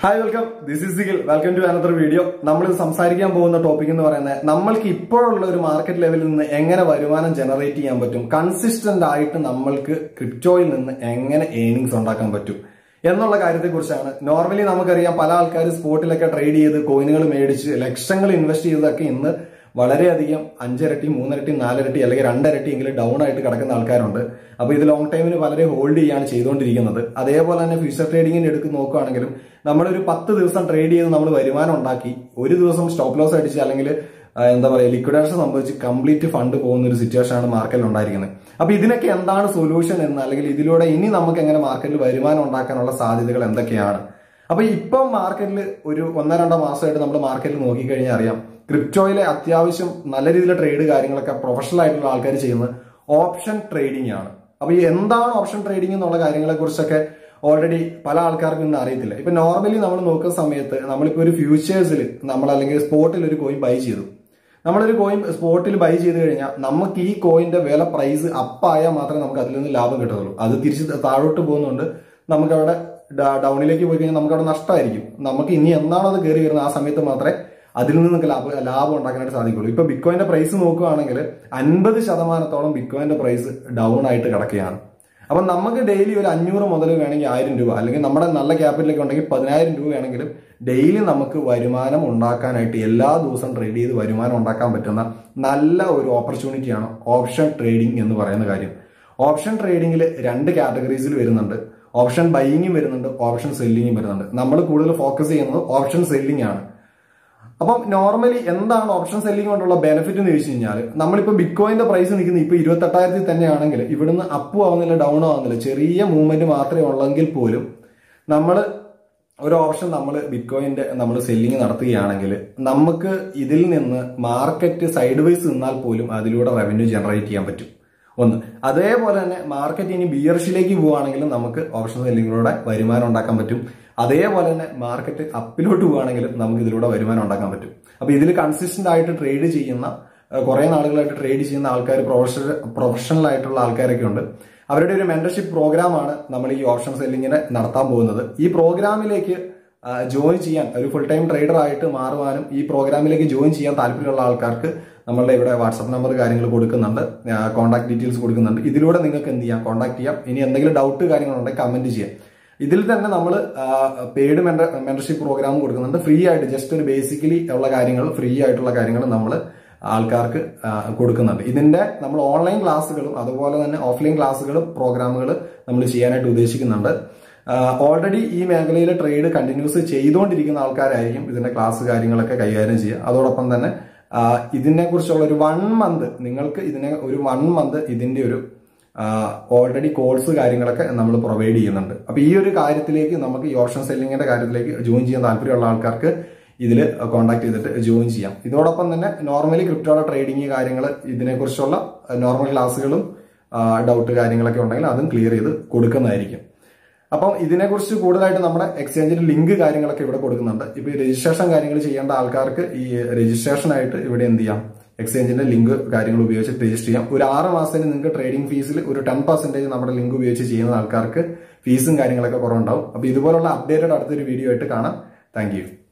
hi welcome this is Sigil welcome to another video നമ്മൾ സംസാരിക്കാൻ പോകുന്ന ടോപ്പിക് എന്ന് പറയുന്നത് നമ്മൾക്ക് ഇപ്പോഴുള്ള ഒരു മാർക്കറ്റ് ലെവലിൽ നിന്ന് എങ്ങനെ വരുമാനം ജനറേറ്റ് ചെയ്യാൻ പറ്റും കൺസിസ്റ്റന്റ് ആയിട്ട് നമ്മൾക്ക് ക്രിപ്റ്റോയിൽ നിന്ന് എങ്ങനെ ഏണിങ്സ് ഉണ്ടാക്കാൻ പറ്റും എന്നുള്ള കാര്യത്തെക്കുറിച്ചാണ് നോർമലി നമുക്കറിയാം പല ആൾക്കാർ സ്പോട്ടിലൊക്കെ ട്രേഡ് ചെയ്ത് കോയിനുകൾ മേടിച്ച് ലക്ഷങ്ങൾ ഇൻവെസ്റ്റ് ചെയ്തതൊക്കെ ഇന്ന് വളരെയധികം അഞ്ചിരട്ടി മൂന്നിരട്ടി നാലിരട്ടി അല്ലെങ്കിൽ രണ്ടിരട്ടി എങ്കിലും ഡൗൺ ആയിട്ട് കിടക്കുന്ന ആൾക്കാരുണ്ട് അപ്പൊ ഇത് ലോങ് ടൈമിന് വളരെ ഹോൾഡ് ചെയ്യാണ് ചെയ്തുകൊണ്ടിരിക്കുന്നത് അതേപോലെ തന്നെ ഫ്യൂച്ചർ ട്രേഡിങ്ങിന് എടുത്ത് നോക്കുകയാണെങ്കിലും നമ്മളൊരു പത്ത് ദിവസം ട്രേഡ് ചെയ്ത് നമ്മൾ വരുമാനം ഉണ്ടാക്കി ഒരു ദിവസം സ്റ്റോപ്പ് ലോസ് അടിച്ച് അല്ലെങ്കിൽ ആ, എന്താ പറയുക ലിക്വിഡേഷൻ സംഭവിച്ച് കംപ്ലീറ്റ് ഫണ്ട് പോകുന്ന ഒരു സിറ്റുവേഷൻ ആണ് മാർക്കറ്റിൽ ഉണ്ടായിരിക്കുന്നത് അപ്പൊ ഇതിനൊക്കെ എന്താണ് സൊല്യൂഷൻ എന്ന് അല്ലെങ്കിൽ ഇതിലൂടെ ഇനി നമുക്ക് എങ്ങനെ മാർക്കറ്റിൽ വരുമാനം ഉണ്ടാക്കാനുള്ള സാധ്യതകൾ എന്തൊക്കെയാണ് അപ്പൊ ഇപ്പം മാർക്കറ്റിൽ ഒരു ഒന്നോ രണ്ടോ മാസമായിട്ട് നമ്മൾ മാർക്കറ്റിൽ നോക്കിക്കഴിഞ്ഞാൽ അറിയാം ക്രിപ്റ്റോയിലെ അത്യാവശ്യം നല്ല രീതിയിലുള്ള ട്രേഡ് കാര്യങ്ങളൊക്കെ പ്രൊഫഷണൽ ആയിട്ടുള്ള ആൾക്കാർ ചെയ്യുന്നത് ഓപ്ഷൻ ട്രേഡിംഗ് ആണ് അപ്പൊ ഈ എന്താണ് ഓപ്ഷൻ ട്രേഡിംഗ് എന്നുള്ള കാര്യങ്ങളെ കുറിച്ചൊക്കെ ഓൾറെഡി പല ആൾക്കാർക്കും ഇന്ന് അറിയത്തില്ല ഇപ്പൊ നോർമലി നമ്മൾ നോക്കുന്ന സമയത്ത് നമ്മളിപ്പോ ഒരു ഫ്യൂച്ചേഴ്സിൽ നമ്മൾ അല്ലെങ്കിൽ സ്പോട്ടിൽ ഒരു കോയിൻ ബൈ ചെയ്തു നമ്മളൊരു കോയിൻ സ്പോട്ടിൽ ബൈ ചെയ്ത് കഴിഞ്ഞാൽ നമുക്ക് ഈ കോയിന്റെ വില പ്രൈസ് അപ്പായാൽ മാത്രമേ നമുക്ക് അതിൽ നിന്ന് ലാഭം കിട്ടത്തുള്ളൂ അത് തിരിച്ച് താഴോട്ട് പോകുന്നുണ്ട് നമുക്ക് അവിടെ ഡൗണിലേക്ക് പോയി കഴിഞ്ഞാൽ നമുക്ക് അവിടെ നഷ്ടമായിരിക്കും നമുക്ക് ഇനി എന്നാണോ അത് കയറി വരുന്നത് ആ സമയത്ത് മാത്രമേ അതിൽ നിന്ന് നമുക്ക് ലാഭം ലാഭം ഉണ്ടാക്കാനായിട്ട് സാധിക്കുള്ളൂ ഇപ്പൊ ബിറ്റ്കോയിന്റെ പ്രൈസ് നോക്കുകയാണെങ്കിൽ അൻപത് ശതമാനത്തോളം ബിറ്റ്കോയിന്റെ പ്രൈസ് ഡൗൺ ആയിട്ട് കിടക്കുകയാണ് അപ്പൊ നമുക്ക് ഡെയിലി ഒരു അഞ്ഞൂറ് മുതൽ വേണമെങ്കിൽ ആയിരം രൂപ അല്ലെങ്കിൽ നമ്മുടെ നല്ല ക്യാപിറ്റലൊക്കെ ഉണ്ടെങ്കിൽ പതിനായിരം രൂപ വേണമെങ്കിലും ഡെയിലി നമുക്ക് വരുമാനം ഉണ്ടാക്കാനായിട്ട് എല്ലാ ദിവസവും ട്രേഡ് ചെയ്ത് വരുമാനം ഉണ്ടാക്കാൻ പറ്റുന്ന നല്ല ഒരു ഓപ്പർച്യൂണിറ്റിയാണ് ഓപ്ഷൻ ട്രേഡിംഗ് എന്ന് പറയുന്ന കാര്യം ഓപ്ഷൻ ട്രേഡിംഗിൽ രണ്ട് കാറ്റഗറീസിൽ വരുന്നുണ്ട് ഓപ്ഷൻ ബൈയിങ്ങും വരുന്നുണ്ട് ഓപ്ഷൻ സെല്ലിങ്ങും വരുന്നുണ്ട് നമ്മൾ കൂടുതൽ ഫോക്കസ് ചെയ്യുന്നത് ഓപ്ഷൻ സെല്ലിംഗ് ആണ് അപ്പം നോർമലി എന്താണ് ഓപ്ഷൻ സെല്ലിംഗ് കൊണ്ടുള്ള ബെനിഫിറ്റ് എന്ന് ചോദിച്ചു കഴിഞ്ഞാൽ നമ്മളിപ്പോ ബിറ്റ്കോയിന്റെ പ്രൈസ് നിൽക്കുന്നത് ഇപ്പൊ ഇരുപത്തെട്ടായിരത്തി തന്നെയാണെങ്കിൽ ഇവിടുന്ന് അപ്പും ആവുന്നില്ല ഡൗൺ ആവുന്നില്ല ചെറിയ മൂവ്മെന്റ് മാത്രമേ ഉള്ളെങ്കിൽ പോലും നമ്മൾ ഒരു ഓപ്ഷൻ നമ്മൾ ബിറ്റ്കോയിന്റെ നമ്മൾ സെല്ലിംഗ് നടത്തുകയാണെങ്കിൽ നമുക്ക് ഇതിൽ നിന്ന് മാർക്കറ്റ് സൈഡ് വൈസ് നിന്നാൽ പോലും അതിലൂടെ റവന്യൂ ജനറേറ്റ് ചെയ്യാൻ പറ്റും ഒന്ന് അതേപോലെ തന്നെ മാർക്കറ്റ് ഇനി ബിയർഷിലേക്ക് പോവുകയാണെങ്കിലും നമുക്ക് ഓപ്ഷൻ സെല്ലിങ്ങിലൂടെ വരുമാനം ഉണ്ടാക്കാൻ പറ്റും അതേപോലെ തന്നെ മാർക്കറ്റ് അപ്പിലോട്ട് പോവുകയാണെങ്കിലും നമുക്ക് ഇതിലൂടെ വരുമാനം ഉണ്ടാക്കാൻ പറ്റും അപ്പൊ ഇതിൽ കൺസിസ്റ്റന്റ് ആയിട്ട് ട്രേഡ് ചെയ്യുന്ന കുറെ നാളുകളായിട്ട് ട്രേഡ് ചെയ്യുന്ന ആൾക്കാർ പ്രൊഫഷണൽ പ്രൊഫഷണൽ ആയിട്ടുള്ള ആൾക്കാരൊക്കെ ഉണ്ട് അവരുടെ ഒരു മെന്റർഷിപ്പ് പ്രോഗ്രാമാണ് നമ്മൾ ഈ ഓപ്ഷൻ സെല്ലിങ്ങിന് നടത്താൻ പോകുന്നത് ഈ പ്രോഗ്രാമിലേക്ക് ജോയിൻ ചെയ്യാൻ ഒരു ഫുൾ ടൈം ട്രേഡർ ആയിട്ട് മാറുവാനും ഈ പ്രോഗ്രാമിലേക്ക് ജോയിൻ ചെയ്യാൻ താല്പര്യമുള്ള ആൾക്കാർക്ക് നമ്മളുടെ ഇവിടെ വാട്സപ്പ് നമ്പർ കാര്യങ്ങൾ കൊടുക്കുന്നുണ്ട് കോൺടാക്ട് ഡീറ്റെയിൽസ് കൊടുക്കുന്നുണ്ട് ഇതിലൂടെ നിങ്ങൾക്ക് എന്ത് ചെയ്യാം കോൺടാക്ട് ചെയ്യാം ഇനി എന്തെങ്കിലും ഡൗട്ട് കാര്യങ്ങളുണ്ടെങ്കിൽ കമന്റ് ചെയ്യാം ഇതിൽ തന്നെ നമ്മൾ പെയ്ഡ് മെന്റർഷിപ്പ് പ്രോഗ്രാം കൊടുക്കുന്നുണ്ട് ഫ്രീ ആയിട്ട് ജസ്റ്റ് ഒരു ബേസിക്കലി ഉള്ള കാര്യങ്ങൾ ഫ്രീ ആയിട്ടുള്ള കാര്യങ്ങൾ നമ്മൾ ആൾക്കാർക്ക് ആ, കൊടുക്കുന്നുണ്ട് ഇതിന്റെ നമ്മൾ ഓൺലൈൻ ക്ലാസ്സുകളും അതുപോലെ തന്നെ ഓഫ്ലൈൻ ക്ലാസ്സുകളും പ്രോഗ്രാമുകൾ നമ്മൾ ചെയ്യാനായിട്ട് ഉദ്ദേശിക്കുന്നുണ്ട് ഓൾറെഡി ഈ മേഖലയിൽ ട്രേഡ് കണ്ടിന്യൂസ് ചെയ്തുകൊണ്ടിരിക്കുന്ന ആൾക്കാരായിരിക്കും ഇതിന്റെ ക്ലാസ് കാര്യങ്ങളൊക്കെ കൈകാര്യം ചെയ്യുക അതോടൊപ്പം തന്നെ ഇതിനെ കുറിച്ചുള്ള ഒരു വൺ മന്ത് നിങ്ങൾക്ക് ഇതിനെ ഒരു വൺ മന്ത് ഇതിന്റെ ഒരു ഓൾറെഡി കോഴ്സ് കാര്യങ്ങളൊക്കെ നമ്മൾ പ്രൊവൈഡ് ചെയ്യുന്നുണ്ട് അപ്പൊ ഈ ഒരു കാര്യത്തിലേക്ക് നമുക്ക് ഈ ഓപ്ഷൻ സെല്ലിങ്ങിന്റെ കാര്യത്തിലേക്ക് ജോയിൻ ചെയ്യാൻ താല്പര്യമുള്ള ആൾക്കാർക്ക് ഇതിൽ കോൺടാക്ട് ചെയ്തിട്ട് ജോയിൻ ചെയ്യാം ഇതോടൊപ്പം തന്നെ നോർമലി ക്രിപ്റ്റോയുടെ ട്രേഡിംഗ് കാര്യങ്ങൾ ഇതിനെക്കുറിച്ചുള്ള നോർമൽ ക്ലാസ്സുകളും ഡൗട്ട് കാര്യങ്ങളൊക്കെ ഉണ്ടെങ്കിൽ അതും ക്ലിയർ ചെയ്ത് കൊടുക്കുന്നതായിരിക്കും അപ്പം ഇതിനെക്കുറിച്ച് കൂടുതലായിട്ട് നമ്മുടെ എക്സ്ചേഞ്ചിന്റെ ലിങ്ക് കാര്യങ്ങളൊക്കെ ഇവിടെ കൊടുക്കുന്നുണ്ട് ഇപ്പൊ ഈ രജിസ്ട്രേഷൻ കാര്യങ്ങൾ ചെയ്യേണ്ട ആൾക്കാർക്ക് ഈ രജിസ്ട്രേഷൻ ആയിട്ട് ഇവിടെ എന്ത് ചെയ്യാം എക്സ്ചേഞ്ചിന്റെ ലിങ്ക് കാര്യങ്ങൾ ഉപയോഗിച്ച് രജിസ്റ്റർ ചെയ്യാം ഒരു ആറ് മാസത്തിന് നിങ്ങൾക്ക് ട്രേഡിംഗ് ഫീസിൽ ഒരു ടെൻ പെർസെന്റേജ് നമ്മുടെ ലിങ്ക് ഉപയോഗിച്ച് ചെയ്യുന്ന ആൾക്കാർക്ക് ഫീസും കാര്യങ്ങളൊക്കെ കുറവുണ്ടാവും അപ്പൊ ഇതുപോലുള്ള അപ്ഡേറ്റഡ് അടുത്തൊരു വീഡിയോ ആയിട്ട് കാണാം താങ്ക്